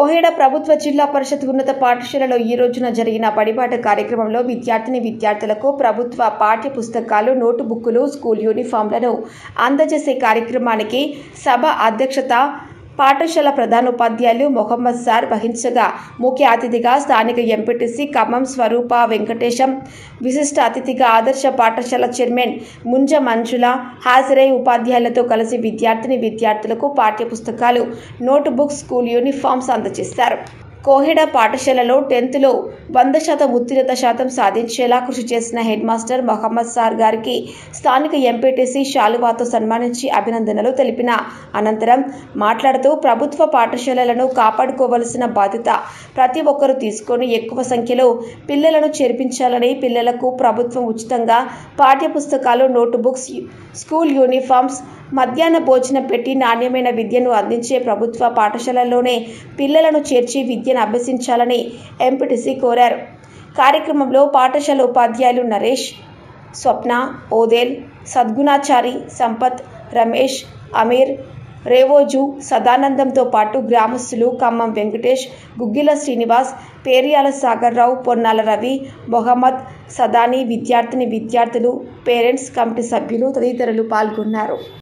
కోహెడ ప్రభుత్వ జిల్లా పరిషత్ ఉన్నత పాఠశాలలో ఈ రోజున జరిగిన బడిబాట కార్యక్రమంలో విద్యార్థిని విద్యార్థులకు ప్రభుత్వ పాఠ్య పుస్తకాలు నోటు బుక్కులు స్కూల్ యూనిఫామ్లను అందజేసే కార్యక్రమానికి సభ అధ్యక్షత పాఠశాల ప్రధానోపాధ్యాయులు మొహమ్మద్ సార్ వహించగా ముఖ్య అతిథిగా స్థానిక ఎంపీటీసీ ఖమ్మం స్వరూప వెంకటేశం విశిష్ట అతిథిగా ఆదర్శ పాఠశాల చైర్మన్ ముంజ మంజుల హాజరై ఉపాధ్యాయులతో కలిసి విద్యార్థిని విద్యార్థులకు పాఠ్య పుస్తకాలు నోట్ బుక్స్ స్కూల్ యూనిఫామ్స్ అందజేశారు కోహెడ పాఠశాలలో టెన్త్లో వంద శాతం ఉత్తీర్ణత శాతం సాధించేలా కృషి చేసిన హెడ్ మాస్టర్ మొహమ్మద్ సార్ గారికి స్థానిక ఎంపీటీసీ శాలువాతో సన్మానించి అభినందనలు తెలిపిన అనంతరం మాట్లాడుతూ ప్రభుత్వ పాఠశాలలను కాపాడుకోవలసిన బాధ్యత ప్రతి ఒక్కరూ తీసుకొని ఎక్కువ సంఖ్యలో పిల్లలను చేర్పించాలని పిల్లలకు ప్రభుత్వం ఉచితంగా పాఠ్య పుస్తకాలు నోటు బుక్స్ స్కూల్ యూనిఫామ్స్ మధ్యాహ్న భోజనం పెట్టి నాణ్యమైన విద్యను అందించే ప్రభుత్వ పాఠశాలల్లోనే పిల్లలను చేర్చి విద్యను అభ్యసించాలని ఎంపీటీసీ కోరారు కార్యక్రమంలో పాఠశాల ఉపాధ్యాయులు నరేష్ స్వప్న ఓదేల్ సద్గుణాచారి సంపత్ రమేష్ అమీర్ రేవోజు సదానందంతో పాటు గ్రామస్తులు ఖమ్మం వెంకటేష్ గుగ్గిల శ్రీనివాస్ పేరియాల సాగర్రావు పొన్నాల రవి మొహమ్మద్ సదాని విద్యార్థిని విద్యార్థులు పేరెంట్స్ కమిటీ సభ్యులు తదితరులు పాల్గొన్నారు